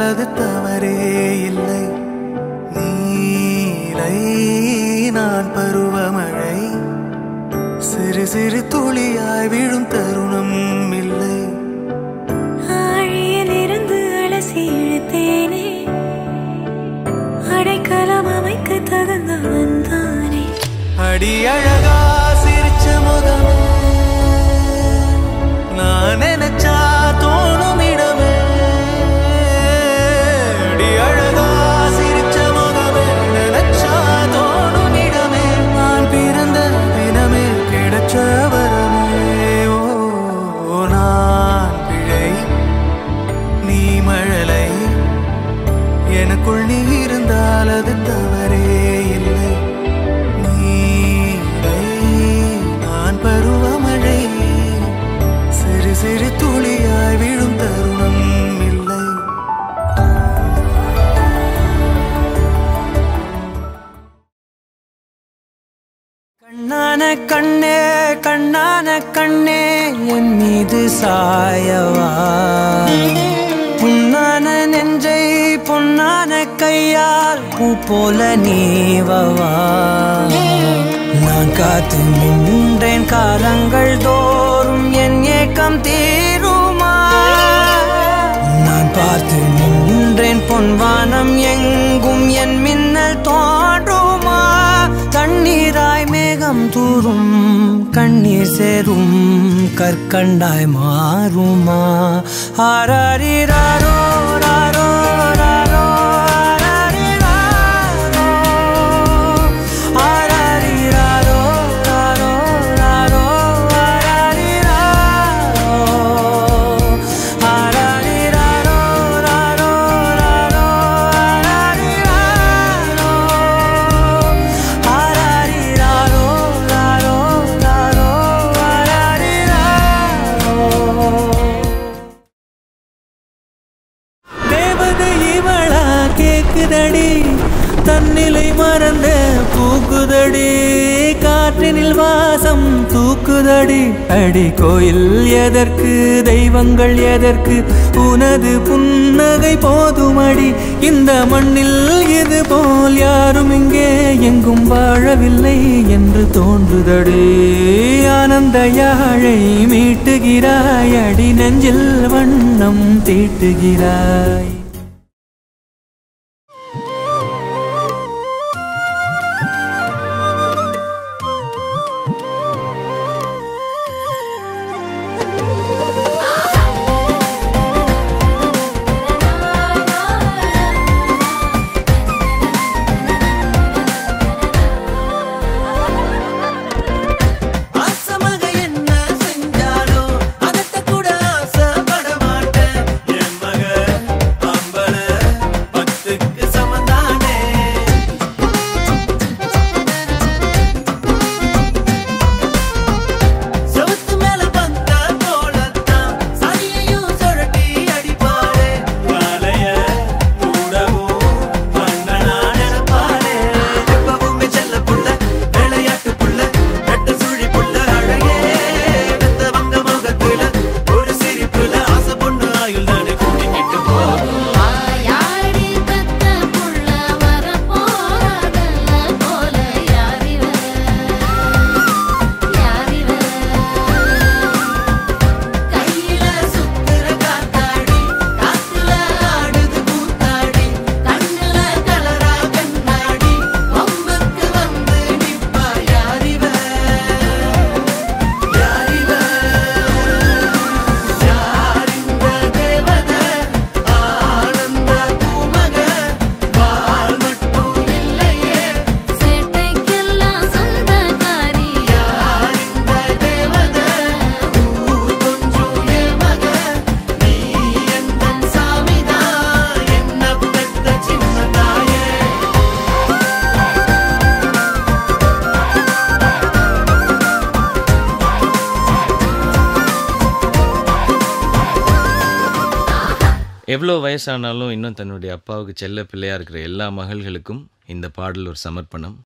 அது தவறே இல்லை நீலை நான் பருவமழை சிறு சிறு துளியாய் விழும் தருணம் இல்லை ஆழியிலிருந்து அலசி இழுத்தேனே அடைக்கலம் அமைக்க தகுந்தவன் தானே அடி அழகா சிரிச்ச முகமே நான் நினைச்சா தோணும் இடமே அடி அழகா சிரிச்ச முகமே நினைச்சா தோணும் இடமே நான் பிறந்த தினமே கிடைச்ச வரமே ஓ நான் பிழை நீ மழலை எனக்குள் நீ இருந்தால் அது தவறே இல்லை நீரை நான் பருவமழை சிறு சிறு துளியாய் விழும் தருணம் இல்லை கண்ணான கண்ணே கண்ணான கண்ணே என் மீது சாயவா புண்ணான நெஞ்சை பொன்னான கையால் பூ போல நீவவா நான் காத்து நின்றேன் காலங்கள் தோறும் என் ஏக்கம் தீருமா நான் பார்த்து நின்றேன் பொன்வானம் எங்கும் என் மின்னல் தோன்றுமா தண்ணீராய் மேகம் தூரும் கண்ணீர் சேரும் கற்கண்டாய் மாறுமா ஆராரிராரோ ராரோ ராரோ ஆராரிராரோ ஆராரிராரோ ராரோ ராரோ ஆராரிராரோ ஆராரிராரோ ராரோ ராரோ ஆராரிராரோ ஆராரிராரோ ராரோ ராரோ ஆராரிராரோ தேவதை இவளா கேக்குதடி தன்னிலை மறந்த பூக்குதடி காற்றினில் வாசம் தூக்குதடி அடி கோயில் எதற்கு தெய்வங்கள் எதற்கு உனது புன்னகை போதுமடி இந்த மண்ணில் இது போல் யாரும் இங்கே எங்கும் வாழவில்லை என்று தோன்றுதடி ஆனந்த யாழை மீட்டுகிறாய் அடி நெஞ்சில் வண்ணம் தீட்டுகிறாய் ஆசமாக என்ன செஞ்சாலோ அதட்ட கூட ஆசைப்பட மாட்டேன் என் மக அம்பல பத்துக்கு சமந்தானே செவுத்து மேல பந்த போலத்தான் சரியையும் சுழட்டி அடிப்பாளே காலைய கூடவும் மன்னனா நினைப்பாளே எப்பவுமே செல்ல புள்ள விளையாட்டு புள்ள ரெட்ட சுழி புள்ள அழகே வெத்தவங்க முகத்துல ஒரு சிரிப்புல ஆசை பொண்ணு ஆயுள் தானே கூட்டிக்கிட்டு போகும் யாடி பெத்த புள்ள வரப்போறதல்ல போல யாரிவ யாரிவ கையில சுத்துற காத்தாடி காத்துல ஆடுது கூத்தாடி கண்ணுல கலரா கண்ணாடி வம்புக்கு வந்து நிப்பா யாரிவ யாரிவ யாரிந்த தேவத ஆனந்த பூமக பால் மட்டும் இல்லையே சேட்டைக்கெல்லாம் சொந்தக்காரி யாரிந்த தேவத ஊர் கொஞ்சம் ஏமக நீ எந்தன் சாமிதான் என்ன பெத்த சின்ன தாயே எவ்வளோ வயசானாலும் இன்னும் தன்னுடைய அப்பாவுக்கு செல்ல பிள்ளையா இருக்கிற எல்லா மகள்களுக்கும் இந்த பாடல் ஒரு சமர்ப்பணம்